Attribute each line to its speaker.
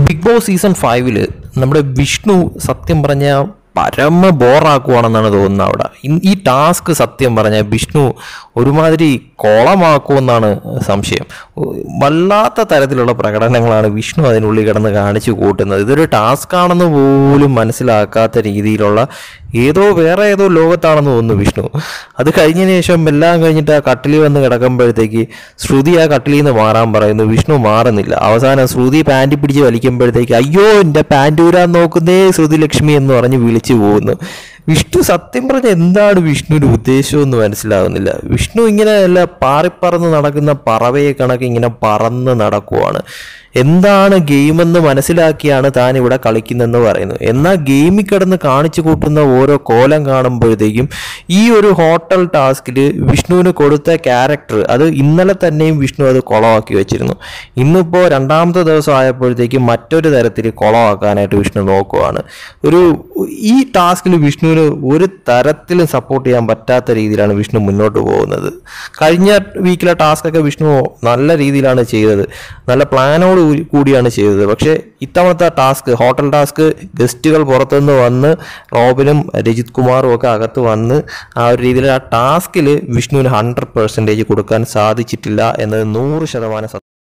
Speaker 1: big boss season ഫൈവില് നമ്മുടെ വിഷ്ണു സത്യം പറഞ്ഞ പരമ ബോറാക്കുവാണെന്നാണ് തോന്നുന്നത് അവിടെ ഇൻ- ഈ ടാസ്ക് സത്യം പറഞ്ഞ വിഷ്ണു ഒരുമാതിരി കോളമാക്കുമെന്നാണ് സംശയം ഉ- വല്ലാത്ത തരത്തിലുള്ള പ്രകടനങ്ങളാണ് വിഷ്ണു അതിനുള്ളിൽ കിടന്ന് കാണിച്ചു കൂട്ടുന്നത് ഇതൊരു ടാസ്ക് ആണെന്ന് പോലും മനസ്സിലാക്കാത്ത രീതിയിലുള്ള ഏതോ വേറെ ഏതോ ലോകത്താണെന്ന് തോന്നുന്നു വിഷ്ണു അത് കഴിഞ്ഞതിന് ശേഷം എല്ലാം കഴിഞ്ഞിട്ട് ആ കട്ടിലിൽ വന്ന് കിടക്കുമ്പോഴത്തേക്ക് ശ്രുതി ആ കട്ടിലിൽ നിന്ന് മാറാൻ പറയുന്നു വിഷ്ണു മാറുന്നില്ല അവസാനം ശ്രുതി പാൻറ് പിടിച്ച് വലിക്കുമ്പോഴത്തേക്ക് അയ്യോ എൻ്റെ പാൻറ് ഊരാൻ നോക്കുന്നേ ശ്രുതി ലക്ഷ്മി എന്ന് പറഞ്ഞ് വിളിച്ചു പോകുന്നു വിഷ്ണു സത്യം പറഞ്ഞ എന്താണ് വിഷ്ണുവിൻ്റെ ഉദ്ദേശം എന്ന് മനസ്സിലാകുന്നില്ല വിഷ്ണു ഇങ്ങനെ അല്ല പാറിപ്പറന്ന് നടക്കുന്ന പറവയെ കണക്ക് ഇങ്ങനെ പറന്ന് നടക്കുവാണ് എന്താണ് ഗെയിമെന്ന് മനസ്സിലാക്കിയാണ് താൻ ഇവിടെ കളിക്കുന്നതെന്ന് പറയുന്നു എന്നാൽ ഗെയിമിൽ കിടന്ന് കാണിച്ചു കൂട്ടുന്ന ഓരോ കോലം കാണുമ്പോഴത്തേക്കും ഈ ഒരു ഹോട്ടൽ ടാസ്കിൽ വിഷ്ണുവിന് കൊടുത്ത ക്യാരക്ടർ അത് ഇന്നലെ തന്നെയും വിഷ്ണു അത് കുളമാക്കി വെച്ചിരുന്നു ഇന്നിപ്പോൾ രണ്ടാമത്തെ ദിവസം ആയപ്പോഴത്തേക്കും മറ്റൊരു തരത്തിൽ കുളമാക്കാനായിട്ട് വിഷ്ണു നോക്കുവാണ് ഒരു ഈ ടാസ്കിൽ വിഷ്ണുവിന് ഒരു തരത്തിലും സപ്പോർട്ട് ചെയ്യാൻ പറ്റാത്ത രീതിയിലാണ് വിഷ്ണു മുന്നോട്ട് പോകുന്നത് കഴിഞ്ഞ വീക്കിലെ ടാസ്കൊക്കെ വിഷ്ണു നല്ല രീതിയിലാണ് ചെയ്തത് നല്ല പ്ലാനോട് കൂടി- കൂടിയാണ് ചെയ്തത് പക്ഷേ ഇത്തവണത്തെ ടാസ്ക് ഹോട്ടൽ ടാസ്ക് ഗസ്റ്റുകൾ പുറത്തുനിന്ന് വന്ന് റോബിനും രജിത് കുമാറും ഒക്കെ അകത്ത് വന്ന് ആ ഒരു രീതിയിൽ ആ ടാസ്കിൽ വിഷ്ണുവിന് ഹൺഡ്രഡ് പെർസെൻറ്റേജ് കൊടുക്കാൻ സാധിച്ചിട്ടില്ല എന്നത് നൂറ് ശതമാനം സത്യം